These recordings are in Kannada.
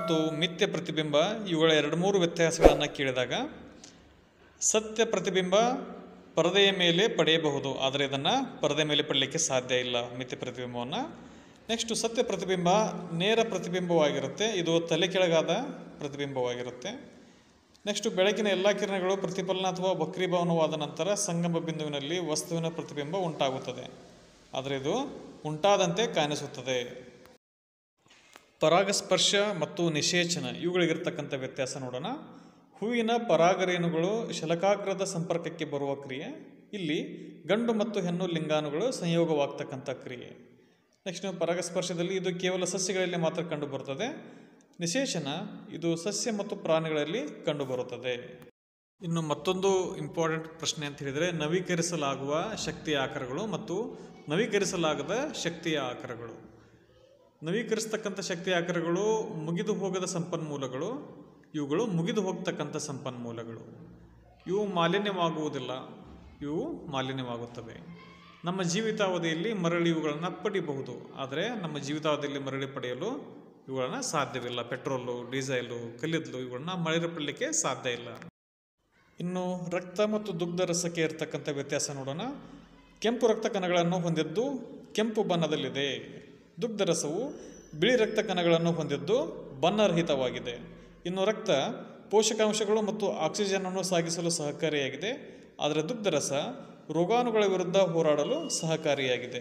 ಮತ್ತು ಮಿಥ್ಯ ಪ್ರತಿಬಿಂಬ ಇವುಗಳ ಎರಡು ಮೂರು ವ್ಯತ್ಯಾಸಗಳನ್ನು ಕೇಳಿದಾಗ ಸತ್ಯ ಪ್ರತಿಬಿಂಬ ಪರದೆಯ ಮೇಲೆ ಪಡೆಯಬಹುದು ಆದರೆ ಇದನ್ನು ಪರದೆ ಮೇಲೆ ಪಡಲಿಕ್ಕೆ ಸಾಧ್ಯ ಇಲ್ಲ ಮಿಥ್ಯ ಪ್ರತಿಬಿಂಬವನ್ನು ನೆಕ್ಸ್ಟು ಸತ್ಯ ಪ್ರತಿಬಿಂಬ ನೇರ ಪ್ರತಿಬಿಂಬವಾಗಿರುತ್ತೆ ಇದು ತಲೆ ಕೆಳಗಾದ ಪ್ರತಿಬಿಂಬವಾಗಿರುತ್ತೆ ನೆಕ್ಸ್ಟು ಬೆಳಕಿನ ಎಲ್ಲ ಕಿರಣಗಳು ಪ್ರತಿಫಲನ ಅಥವಾ ವಕ್ರೀಭವನವಾದ ನಂತರ ಸಂಗಮ ಬಿಂದುವಿನಲ್ಲಿ ವಸ್ತುವಿನ ಪ್ರತಿಬಿಂಬ ಉಂಟಾಗುತ್ತದೆ ಆದರೆ ಇದು ಉಂಟಾದಂತೆ ಕಾಣಿಸುತ್ತದೆ ಪರಾಗಸ್ಪರ್ಶ ಮತ್ತು ನಿಷೇಚನ ಇವುಗಳಿಗಿರ್ತಕ್ಕಂಥ ವ್ಯತ್ಯಾಸ ನೋಡೋಣ ಹೂವಿನ ಪರಾಗರೇಣುಗಳು ಶಲಕಾಗ್ರದ ಸಂಪರ್ಕಕ್ಕೆ ಬರುವ ಕ್ರಿಯೆ ಇಲ್ಲಿ ಗಂಡು ಮತ್ತು ಹೆಣ್ಣು ಲಿಂಗಾಣುಗಳು ಸಂಯೋಗವಾಗ್ತಕ್ಕಂಥ ಕ್ರಿಯೆ ನೆಕ್ಸ್ಟ್ ಪರಾಗಸ್ಪರ್ಶದಲ್ಲಿ ಇದು ಕೇವಲ ಸಸ್ಯಗಳಲ್ಲಿ ಮಾತ್ರ ಕಂಡುಬರುತ್ತದೆ ನಿಶೇಷನ ಇದು ಸಸ್ಯ ಮತ್ತು ಪ್ರಾಣಿಗಳಲ್ಲಿ ಕಂಡುಬರುತ್ತದೆ ಇನ್ನು ಮತ್ತೊಂದು ಇಂಪಾರ್ಟೆಂಟ್ ಪ್ರಶ್ನೆ ಅಂತ ಹೇಳಿದರೆ ನವೀಕರಿಸಲಾಗುವ ಶಕ್ತಿಯ ಆಕಾರಗಳು ಮತ್ತು ನವೀಕರಿಸಲಾಗದ ಶಕ್ತಿಯ ಆಕಾರಗಳು ನವೀಕರಿಸ್ತಕ್ಕಂಥ ಶಕ್ತಿಯ ಆಕಾರಗಳು ಮುಗಿದು ಹೋಗದ ಸಂಪನ್ಮೂಲಗಳು ಇವುಗಳು ಮುಗಿದು ಹೋಗ್ತಕ್ಕಂಥ ಸಂಪನ್ಮೂಲಗಳು ಇವು ಮಾಲಿನ್ಯವಾಗುವುದಿಲ್ಲ ಇವು ಮಾಲಿನ್ಯವಾಗುತ್ತವೆ ನಮ್ಮ ಜೀವಿತಾವಧಿಯಲ್ಲಿ ಮರಳಿ ಇವುಗಳನ್ನು ಪಡಿಬಹುದು ಆದರೆ ನಮ್ಮ ಜೀವಿತಾವಧಿಯಲ್ಲಿ ಮರಳಿ ಪಡೆಯಲು ಇವುಗಳನ್ನು ಸಾಧ್ಯವಿಲ್ಲ ಪೆಟ್ರೋಲು ಡೀಸೆಲು ಕಲ್ಲಿದ್ದಲು ಇವುಗಳನ್ನ ಮರಳಿ ಪಡಲಿಕ್ಕೆ ಸಾಧ್ಯ ಇಲ್ಲ ಇನ್ನು ರಕ್ತ ಮತ್ತು ದುಗ್ಧ ರಸಕ್ಕೆ ಇರತಕ್ಕಂಥ ವ್ಯತ್ಯಾಸ ನೋಡೋಣ ಕೆಂಪು ರಕ್ತ ಕಣಗಳನ್ನು ಹೊಂದಿದ್ದು ಕೆಂಪು ಬಣ್ಣದಲ್ಲಿದೆ ದುಗ್ಧ ರಸವು ಬಿಳಿ ರಕ್ತ ಕಣಗಳನ್ನು ಹೊಂದಿದ್ದು ಬಣ್ಣರಹಿತವಾಗಿದೆ ಇನ್ನು ರಕ್ತ ಪೋಷಕಾಂಶಗಳು ಮತ್ತು ಆಕ್ಸಿಜನನ್ನು ಸಾಗಿಸಲು ಸಹಕಾರಿಯಾಗಿದೆ ಆದರೆ ದುಗ್ಧರಸ ರೋಗಾಣುಗಳ ವಿರುದ್ಧ ಹೋರಾಡಲು ಸಹಕಾರಿಯಾಗಿದೆ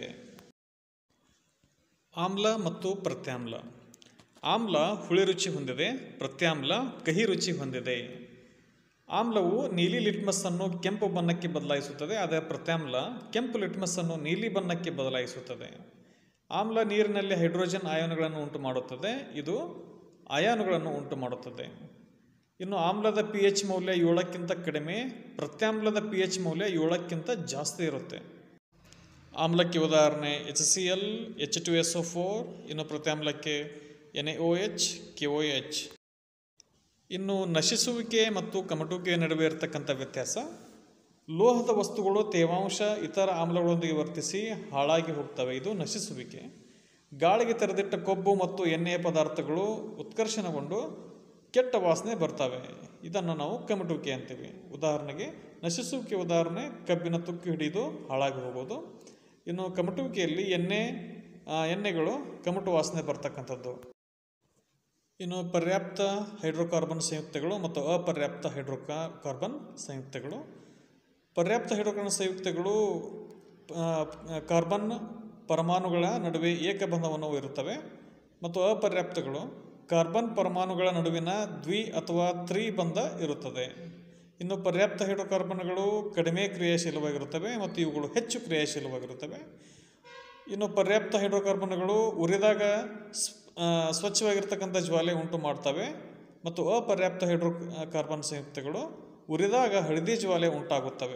ಆಮ್ಲ ಮತ್ತು ಪ್ರತ್ಯಾಮ್ಲ ಆಮ್ಲ ಹುಳಿ ರುಚಿ ಹೊಂದಿದೆ ಪ್ರತ್ಯಾಮ್ಲ ಕಹಿ ರುಚಿ ಹೊಂದಿದೆ ಆಮ್ಲವು ನೀಲಿ ಲಿಟ್ಮಸ್ ಅನ್ನು ಕೆಂಪು ಬಣ್ಣಕ್ಕೆ ಬದಲಾಯಿಸುತ್ತದೆ ಆದರೆ ಪ್ರತ್ಯಾಮ್ಲ ಕೆಂಪು ಲಿಟ್ಮಸ್ ಅನ್ನು ನೀಲಿ ಬಣ್ಣಕ್ಕೆ ಬದಲಾಯಿಸುತ್ತದೆ ಆಮ್ಲ ನೀರಿನಲ್ಲಿ ಹೈಡ್ರೋಜನ್ ಆಯಾನುಗಳನ್ನು ಉಂಟು ಮಾಡುತ್ತದೆ ಇದು ಅಯಾನುಗಳನ್ನು ಉಂಟು ಮಾಡುತ್ತದೆ ಇನ್ನು ಆಮ್ಲದ ಪಿ ಎಚ್ ಮೌಲ್ಯ ಏಳಕ್ಕಿಂತ ಕಡಿಮೆ ಪ್ರತ್ಯಾಮ್ಲದ ಪಿ ಎಚ್ ಮೌಲ್ಯ ಏಳಕ್ಕಿಂತ ಜಾಸ್ತಿ ಇರುತ್ತೆ ಆಮ್ಲಕ್ಕೆ ಉದಾಹರಣೆ H C L H two S O four ಇನ್ನು ಪ್ರತ್ಯಾಮ್ಲಕ್ಕೆ N A O H K O H ಇನ್ನು ನಶಿಸುವಿಕೆ ಮತ್ತು ಕಮಟುವಿಕೆ ನಡುವೆ ಇರತಕ್ಕಂಥ ವ್ಯತ್ಯಾಸ ಲೋಹದ ವಸ್ತುಗಳು ತೇವಾಂಶ ಇತರ ಆಮ್ಲಗಳೊಂದಿಗೆ ವರ್ತಿಸಿ ಹಾಳಾಗಿ ಹೋಗ್ತವೆ ಇದು ನಶಿಸುವಿಕೆ ಗಾಳಿಗೆ ತೆರೆದಿಟ್ಟ ಕೊಬ್ಬು ಮತ್ತು ಎಣ್ಣೆಯ ಪದಾರ್ಥಗಳು ಉತ್ಕರ್ಷಣಗೊಂಡು ಕೆಟ್ಟ ವಾಸನೆ ಬರ್ತವೆ ಇದನ್ನು ನಾವು ಕಮಟುವಿಕೆ ಅಂತೀವಿ ಉದಾಹರಣೆಗೆ ನಶಿಸುವಿಕೆ ಉದಾಹರಣೆ ಕಬ್ಬಿನ ತುಕ್ಕು ಹಿಡಿದು ಹಾಳಾಗಿ ಹೋಗೋದು ಇನ್ನು ಕಮಟುವಿಕೆಯಲ್ಲಿ ಎಣ್ಣೆ ಆ, ಎಣ್ಣೆಗಳು ಕಮಟು ವಾಸನೆ ಬರ್ತಕ್ಕಂಥದ್ದು ಇನ್ನು ಪರ್ಯಾಪ್ತ ಹೈಡ್ರೋಕಾರ್ಬನ್ ಸಂಯುಕ್ತಗಳು ಮತ್ತು ಅಪರ್ಯಾಪ್ತ ಹೈಡ್ರೋಕಾ ಕಾರ್ಬನ್ ಸಂಯುಕ್ತಗಳು ಪರ್ಯಾಪ್ತ ಹೈಡ್ರೋಕಾರ್ಬನ್ ಸಂಯುಕ್ತಗಳು ಆ, ಕಾರ್ಬನ್ ಪರಮಾಣುಗಳ ನಡುವೆ ಏಕಬಂಧವನ್ನು ಇರುತ್ತವೆ ಮತ್ತು ಅಪರ್ಯಾಪ್ತಗಳು ಕಾರ್ಬನ್ ಪರಮಾಣುಗಳ ನಡುವಿನ ದ್ವಿ ಅಥವಾ ತ್ರಿಬಂಧ ಇರುತ್ತದೆ ಇನ್ನು ಪರ್ಯಾಪ್ತ ಹೈಡ್ರೋಕಾರ್ಬನ್ಗಳು ಕಡಿಮೆ ಕ್ರಿಯಾಶೀಲವಾಗಿರುತ್ತವೆ ಮತ್ತು ಇವುಗಳು ಹೆಚ್ಚು ಕ್ರಿಯಾಶೀಲವಾಗಿರುತ್ತವೆ ಇನ್ನು ಪರ್ಯಾಪ್ತ ಹೈಡ್ರೋಕಾರ್ಬನ್ಗಳು ಉರಿದಾಗ ಸ್- ಆ, ಸ್ವಚ್ಛವಾಗಿರ್ತಕ್ಕಂಥ ಜ್ವಾಲೆ ಉಂಟು ಮಾಡ್ತವೆ ಮತ್ತು ಅಪರ್ಯಾಪ್ತ ಹೈಡ್ರೋ ಕಾರ್ಬನ್ ಸಂಯುಕ್ತಗಳು ಉರಿದಾಗ ಹಳದಿ ಜ್ವಾಲೆ ಉಂಟಾಗುತ್ತವೆ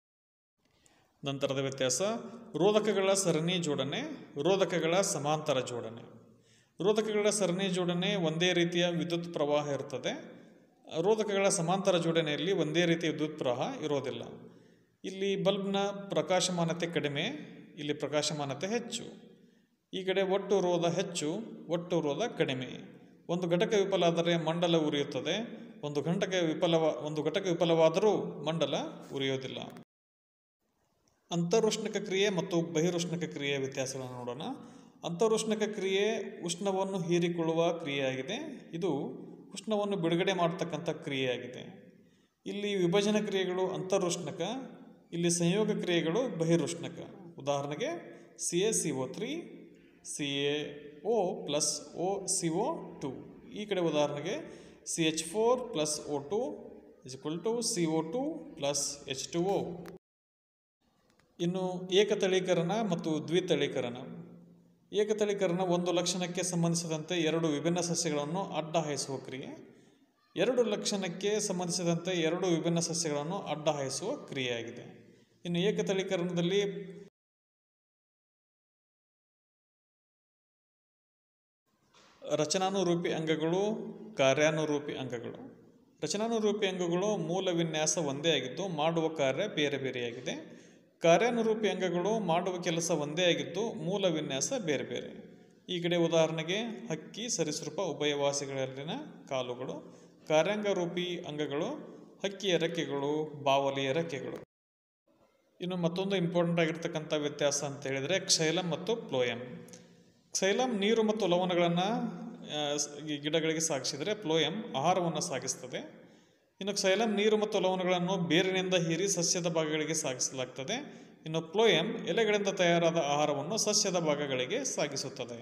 ನಂತರದ ವ್ಯತ್ಯಾಸ ರೋಧಕಗಳ ಸರಣಿ ಜೋಡಣೆ ರೋಧಕಗಳ ಸಮಾಂತರ ಜೋಡಣೆ ರೋಧಕಗಳ ಸರಣಿ ಜೋಡಣೆ ಒಂದೇ ರೀತಿಯ ವಿದ್ಯುತ್ ಪ್ರವಾಹ ಇರುತ್ತದೆ ರೋಧಕಗಳ ಸಮಾಂತರ ಜೋಡಣೆಯಲ್ಲಿ ಒಂದೇ ರೀತಿಯ ವಿದ್ಯುತ್ ಪ್ರವಾಹ ಇರೋದಿಲ್ಲ ಇಲ್ಲಿ ಬಲ್ಬ್ನ ಪ್ರಕಾಶಮಾನತೆ ಕಡಿಮೆ ಇಲ್ಲಿ ಪ್ರಕಾಶಮಾನತೆ ಹೆಚ್ಚು ಈ ಕಡೆ ಒಟ್ಟು ರೋಧ ಹೆಚ್ಚು ಒಟ್ಟು ರೋಧ ಕಡಿಮೆ ಒಂದು ಘಟಕ ವಿಫಲ ಆದರೆ ಮಂಡಲ ಉರಿಯುತ್ತದೆ ಒಂದು ಘಟಕ ವಿಫಲವ ಒಂದು ಘಟಕ ವಿಫಲವಾದರೂ ಮಂಡಲ ಉರಿಯೋದಿಲ್ಲ ಅಂತರುಷ್ಣಕ ಕ್ರಿಯೆ ಮತ್ತು ಬಹಿರುಷ್ಣಕ ಕ್ರಿಯೆಯ ವ್ಯತ್ಯಾಸಗಳನ್ನು ನೋಡೋಣ ಅಂತರುಷ್ಣಕ ಕ್ರಿಯೆ ಉಷ್ಣವನ್ನು ಹೀರಿಕೊಳ್ಳುವ ಕ್ರಿಯೆಯಾಗಿದೆ ಇದು ಉಷ್ಣವನ್ನು ಬಿಡುಗಡೆ ಮಾಡತಕ್ಕಂಥ ಕ್ರಿಯೆಯಾಗಿದೆ ಇಲ್ಲಿ ವಿಭಜನ ಕ್ರಿಯೆಗಳು ಅಂತರುಷ್ಣಕ ಇಲ್ಲಿ ಸಂಯೋಗ ಕ್ರಿಯೆಗಳು ಬಹಿರುಷ್ಣಕ ಉದಾಹರಣೆಗೆ C A C O three C A O plus O C O two ಈ ಕಡೆ ಉದಾಹರಣೆಗೆ C H four plus O two is equal to C O two plus H two O ಇನ್ನು ಏಕತಳೀಕರಣ ಮತ್ತು ದ್ವಿತಳೀಕರಣ ಏಕತಳೀಕರಣ ಒಂದು ಲಕ್ಷಣಕ್ಕೆ ಸಂಬಂಧಿಸಿದಂತೆ ಎರಡು ವಿಭಿನ್ನ ಸಸ್ಯಗಳನ್ನು ಅಡ್ಡ ಹಾಯಿಸುವ ಕ್ರಿಯೆ ಎರಡು ಲಕ್ಷಣಕ್ಕೆ ಸಂಬಂಧಿಸಿದಂತೆ ಎರಡು ವಿಭಿನ್ನ ಸಸ್ಯಗಳನ್ನು ಅಡ್ಡ ಹಾಯಿಸುವ ಕ್ರಿಯೆಯಾಗಿದೆ ಇನ್ನು ಏಕತಳೀಕರಣದಲ್ಲಿ ರಚನಾನುರೂಪಿ ಅಂಗಗಳು ಕಾರ್ಯಾನುರೂಪಿ ಅಂಗಗಳು ರಚನಾನುರೂಪಿ ಅಂಗಗಳು ಮೂಲ ವಿನ್ಯಾಸ ಒಂದೇ ಆಗಿದ್ದು ಮಾಡುವ ಕಾರ್ಯ ಬೇರೆ ಬೇರೆಯಾಗಿದೆ ಕಾರ್ಯಾನುರೂಪಿ ಅಂಗಗಳು ಮಾಡುವ ಕೆಲಸ ಒಂದೇ ಆಗಿದ್ದು ಮೂಲ ವಿನ್ಯಾಸ ಬೇರೆ ಬೇರೆ ಈ ಕಡೆ ಉದಾಹರಣೆಗೆ ಹಕ್ಕಿ ಸರೀಸೃಪ ಉಭಯವಾಸಿಗಳಲ್ಲಿನ ಕಾಲುಗಳು ಕಾರ್ಯಾಂಗರೂಪಿ ಅಂಗಗಳು ಹಕ್ಕಿಯ ರೆಕ್ಕೆಗಳು ಬಾವಲಿಯ ರೆಕ್ಕೆಗಳು ಇನ್ನು ಮತ್ತೊಂದು ಇಂಪಾರ್ಟೆಂಟ್ ಆಗಿರ್ತಕ್ಕಂಥ ವ್ಯತ್ಯಾಸ ಅಂತ ಹೇಳಿದರೆ ಕ್ಷೈಲಂ ಮತ್ತು ಪ್ಲೋಯಂ ಕ್ಷೈಲಂ ನೀರು ಮತ್ತು ಲವಣಗಳನ್ನು ಗಿಡಗಳಿಗೆ ಸಾಗಿಸಿದರೆ ಪ್ಲೋಯಂ ಆಹಾರವನ್ನು ಸಾಗಿಸ್ತದೆ ಇನ್ನು ಕ್ಷೈಲಂ ನೀರು ಮತ್ತು ಲವಣಗಳನ್ನು ಬೇರಿನಿಂದ ಹೀರಿ ಸಸ್ಯದ ಭಾಗಗಳಿಗೆ ಸಾಗಿಸಲಾಗ್ತದೆ ಇನ್ನು ಪ್ಲೋಯಂ ಎಲೆಗಳಿಂದ ತಯಾರಾದ ಆಹಾರವನ್ನು ಸಸ್ಯದ ಭಾಗಗಳಿಗೆ ಸಾಗಿಸುತ್ತದೆ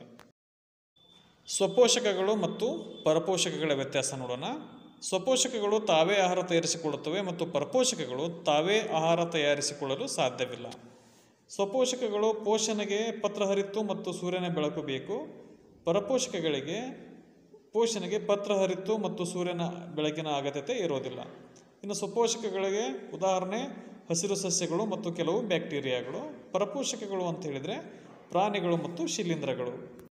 ಸ್ವಪೋಷಕಗಳು ಮತ್ತು ಪರಪೋಷಕಗಳ ವ್ಯತ್ಯಾಸ ನೋಡೋಣ ಸ್ವಪೋಷಕಗಳು ತಾವೇ ಆಹಾರ ತಯಾರಿಸಿಕೊಳ್ಳುತ್ತವೆ ಮತ್ತು ಪರಪೋಷಕಗಳು ತಾವೇ ಆಹಾರ ತಯಾರಿಸಿಕೊಳ್ಳಲು ಸಾಧ್ಯವಿಲ್ಲ ಸ್ವಪೋಷಕಗಳು ಪೋಷಣೆಗೆ ಪತ್ರಹರಿತ್ತು ಮತ್ತು ಸೂರ್ಯನ ಬೆಳಕು ಬೇಕು ಪರಪೋಷಕಗಳಿಗೆ ಪೋಷಣೆಗೆ ಪತ್ರಹರಿತ್ತು ಮತ್ತು ಸೂರ್ಯನ ಬೆಳಕಿನ ಅಗತ್ಯತೆ ಇರೋದಿಲ್ಲ ಇನ್ನು ಸ್ವಪೋಷಕಗಳಿಗೆ ಉದಾಹರಣೆ ಹಸಿರು ಸಸ್ಯಗಳು ಮತ್ತು ಕೆಲವು ಬ್ಯಾಕ್ಟೀರಿಯಾಗಳು ಪರಪೋಷಕಗಳು ಅಂತ ಹೇಳಿದರೆ ಪ್ರಾಣಿಗಳು ಮತ್ತು ಶಿಲೀಂಧ್ರಗಳು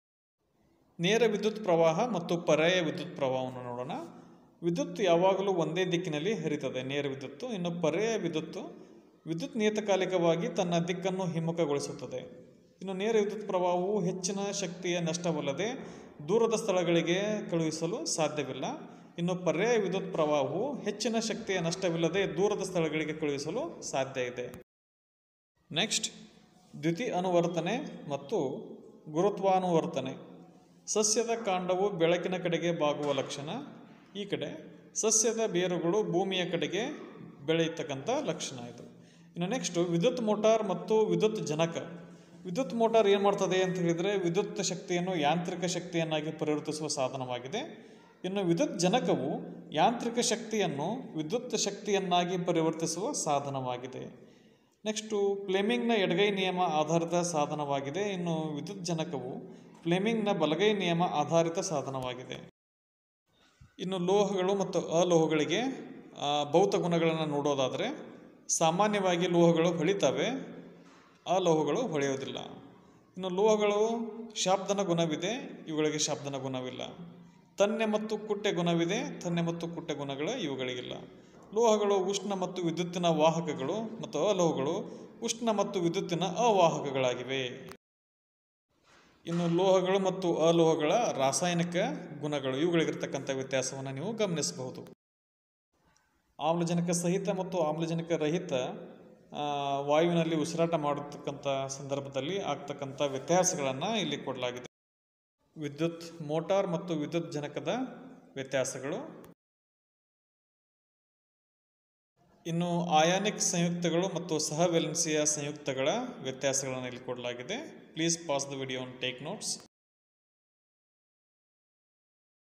ನೇರ ವಿದ್ಯುತ್ ಪ್ರವಾಹ ಮತ್ತು ಪರ್ಯಾಯ ವಿದ್ಯುತ್ ಪ್ರವಾಹವನ್ನು ನೋಡೋಣ ವಿದ್ಯುತ್ ಯಾವಾಗಲೂ ಒಂದೇ ದಿಕ್ಕಿನಲ್ಲಿ ಹರಿತದೆ ನೇರ ವಿದ್ಯುತ್ತು ಇನ್ನು ಪರ್ಯಾಯ ವಿದ್ಯುತ್ತು ವಿದ್ಯುತ್ ನಿಯತಕಾಲಿಕವಾಗಿ ತನ್ನ ದಿಕ್ಕನ್ನು ಹಿಮ್ಮುಖಗೊಳಿಸುತ್ತದೆ ಇನ್ನು ನೇರ ವಿದ್ಯುತ್ ಪ್ರವಾಹವು ಹೆಚ್ಚಿನ ಶಕ್ತಿಯ ನಷ್ಟವಲ್ಲದೆ ದೂರದ ಸ್ಥಳಗಳಿಗೆ ಕಳುಹಿಸಲು ಸಾಧ್ಯವಿಲ್ಲ ಇನ್ನು ಪರ್ಯಾಯ ವಿದ್ಯುತ್ ಪ್ರವಾಹವು ಹೆಚ್ಚಿನ ಶಕ್ತಿಯ ನಷ್ಟವಿಲ್ಲದೆ ದೂರದ ಸ್ಥಳಗಳಿಗೆ ಕಳುಹಿಸಲು ಸಾಧ್ಯ ಇದೆ ನೆಕ್ಸ್ಟ್ ದ್ಯುತಿ ಅನುವರ್ತನೆ ಮತ್ತು ಗುರುತ್ವಾನುವರ್ತನೆ ಸಸ್ಯದ ಕಾಂಡವು ಬೆಳಕಿನ ಕಡೆಗೆ ಬಾಗುವ ಲಕ್ಷಣ ಈ ಕಡೆ ಸಸ್ಯದ ಬೇರುಗಳು ಭೂಮಿಯ ಕಡೆಗೆ ಬೆಳೆಯತಕ್ಕಂಥ ಲಕ್ಷಣ ಇದು ಇನ್ನು ನೆಕ್ಸ್ಟು ವಿದ್ಯುತ್ ಮೋಟಾರ್ ಮತ್ತು ವಿದ್ಯುತ್ ಜನಕ ವಿದ್ಯುತ್ ಮೋಟಾರ್ ಏನು ಮಾಡ್ತದೆ ಅಂತ ಹೇಳಿದರೆ ವಿದ್ಯುತ್ ಶಕ್ತಿಯನ್ನು ಯಾಂತ್ರಿಕ ಶಕ್ತಿಯನ್ನಾಗಿ ಪರಿವರ್ತಿಸುವ ಸಾಧನವಾಗಿದೆ ಇನ್ನು ವಿದ್ಯುತ್ ಜನಕವು ಯಾಂತ್ರಿಕ ಶಕ್ತಿಯನ್ನು ವಿದ್ಯುತ್ ಶಕ್ತಿಯನ್ನಾಗಿ ಪರಿವರ್ತಿಸುವ ಸಾಧನವಾಗಿದೆ ನೆಕ್ಸ್ಟು ಫ್ಲೆಮಿಂಗ್ನ ಎಡಗೈ ನಿಯಮ ಆಧಾರಿತ ಸಾಧನವಾಗಿದೆ ಇನ್ನು ವಿದ್ಯುತ್ ಜನಕವು ಫ್ಲೆಮಿಂಗ್ನ ಬಲಗೈ ನಿಯಮ ಆಧಾರಿತ ಸಾಧನವಾಗಿದೆ ಇನ್ನು ಲೋಹಗಳು ಮತ್ತು ಅಲೋಹಗಳಿಗೆ ಆ, ಭೌತ ಗುಣಗಳನ್ನು ನೋಡೋದಾದರೆ ಸಾಮಾನ್ಯವಾಗಿ ಲೋಹಗಳು ಹೊಳಿತವೆ ಅಲೋಹಗಳು ಹೊಳೆಯೋದಿಲ್ಲ ಇನ್ನು ಲೋಹಗಳು ಶಾಬ್ದನ ಗುಣವಿದೆ ಇವುಗಳಿಗೆ ಶಾಬ್ದನ ಗುಣವಿಲ್ಲ ತನ್ನೆ ಮತ್ತು ಕುಟ್ಟೆ ಗುಣವಿದೆ ತನ್ನೆ ಮತ್ತು ಕುಟ್ಟೆ ಗುಣಗಳು ಇವುಗಳಿಗಿಲ್ಲ ಲೋಹಗಳು ಉಷ್ಣ ಮತ್ತು ವಿದ್ಯುತ್ತಿನ ವಾಹಕಗಳು ಮತ್ತು ಅಲೋಹಗಳು ಉಷ್ಣ ಮತ್ತು ವಿದ್ಯುತ್ತಿನ ಅವಾಹಕಗಳಾಗಿವೆ ಇನ್ನು ಲೋಹಗಳು ಮತ್ತು ಅಲೋಹಗಳ ರಾಸಾಯನಿಕ ಗುಣಗಳು ಇವುಗಳಿಗಿರ್ತಕ್ಕಂಥ ವ್ಯತ್ಯಾಸವನ್ನು ನೀವು ಗಮನಿಸಬಹುದು ಆಮ್ಲಜನಕ ಸಹಿತ ಮತ್ತು ಆಮ್ಲಜನಕ ರಹಿತ ಆ, ವಾಯುವಿನಲ್ಲಿ ಉಸಿರಾಟ ಮಾಡತಕ್ಕಂಥ ಸಂದರ್ಭದಲ್ಲಿ ಆಗ್ತಕ್ಕಂಥ ವ್ಯತ್ಯಾಸಗಳನ್ನು ಇಲ್ಲಿ ಕೊಡಲಾಗಿದೆ ವಿದ್ಯುತ್ ಮೋಟಾರ್ ಮತ್ತು ವಿದ್ಯುತ್ ಜನಕದ ವ್ಯತ್ಯಾಸಗಳು ಇನ್ನು ಆಯಾನಿಕ್ ಸಂಯುಕ್ತಗಳು ಮತ್ತು ಸಹವೆಲೆನ್ಸಿಯ ಸಂಯುಕ್ತಗಳ ವ್ಯತ್ಯಾಸಗಳನ್ನು ಇಲ್ಲಿ ಕೊಡಲಾಗಿದೆ please pause the video take notes